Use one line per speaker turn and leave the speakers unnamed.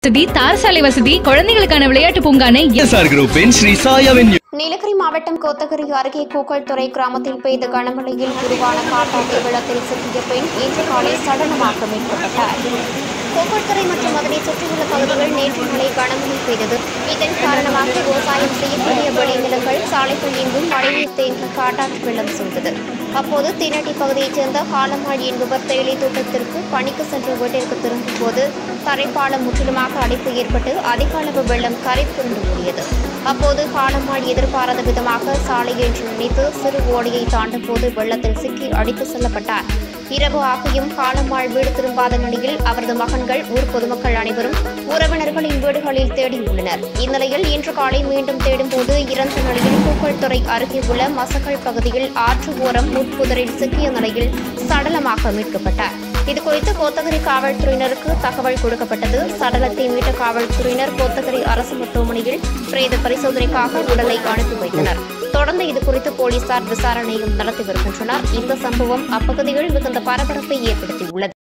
வசதி தாரசாலை வசதி குழந்தைகளுக்கான விளையாட்டு பூங்கானை
எஸ்ஆர் குரூப்பின் ஸ்ரீ சாய் அவென்யூ
நீலகிரி மாவட்டம் கோத்தகிரி அருகே கூக்கல்துறை கிராமத்தில் பெய்த கனமழையில் உருவான காட்டாற்று வெள்ளத்தில் சிக்கிய பெண் இன்று காலை சடலமாக மீட்கப்பட்டார் கோக்கல்துறை மற்றும் அதனை சுற்றியுள்ள பகுதிகள் நேற்று மழை கனமழை பெய்தது இதன் காரணமாக விவசாயம் செய்யக்கூடிய விளைநிலங்கள் சாலைகள் எங்கும் மழைநீர் தேங்கி காட்டாற்று வெள்ளம் சூழ்ந்தது அப்போது தினட்டி பகுதியைச் சேர்ந்த காலமாள் என்பவர் தேயிலை தோட்டத்திற்கு பணிக்கு சென்று வீட்டிற்கு திரும்பும் போது தரைப்பாலம் முற்றிலுமாக அடைப்பு ஏற்பட்டு அதிக அளவு வெள்ளம் கரை புரண்டு ஓடியது அப்போது காலமாள் எதிர்பாராத விதமாக சாலை என்று நினைத்து சிறு ஓடையை தாண்டும் போது வெள்ளத்தில் சிக்கி அடித்து செல்லப்பட்டார் இரவு ஆகியும் காலமாள் வீடு திரும்பாத நிலையில் அவரது மகன்கள் ஊர் பொதுமக்கள் அனைவரும் உறவினர்களின் வீடுகளில் தேடியுள்ளனர் இந்நிலையில் இன்று காலை மீண்டும் தேடும்போது இறந்த நிலையில் பூக்கள்துறை அருகே உள்ள மசக்கள் பகுதியில் ஆற்று ஓரம் முட்புதரில் சிக்கிய நிலையில் சடலமாக மீட்கப்பட்டார் இதுகுறித்து கோத்தகிரி காவல்துறையினருக்கு தகவல் கொடுக்கப்பட்டது சடலத்தை மீட்ட காவல்துறையினர் கோத்தகிரி அரசு மருத்துவமனையில் பிரேத பரிசோதனைக்காக உடலை அனுப்பி வைத்தனர் தொடர்ந்து இதுகுறித்து போலீசார் விசாரணையும் நடத்தி வருகின்றனர் இந்த சம்பவம் அப்பகுதியில் மிகுந்த பரபரப்பை ஏற்படுத்தியுள்ளது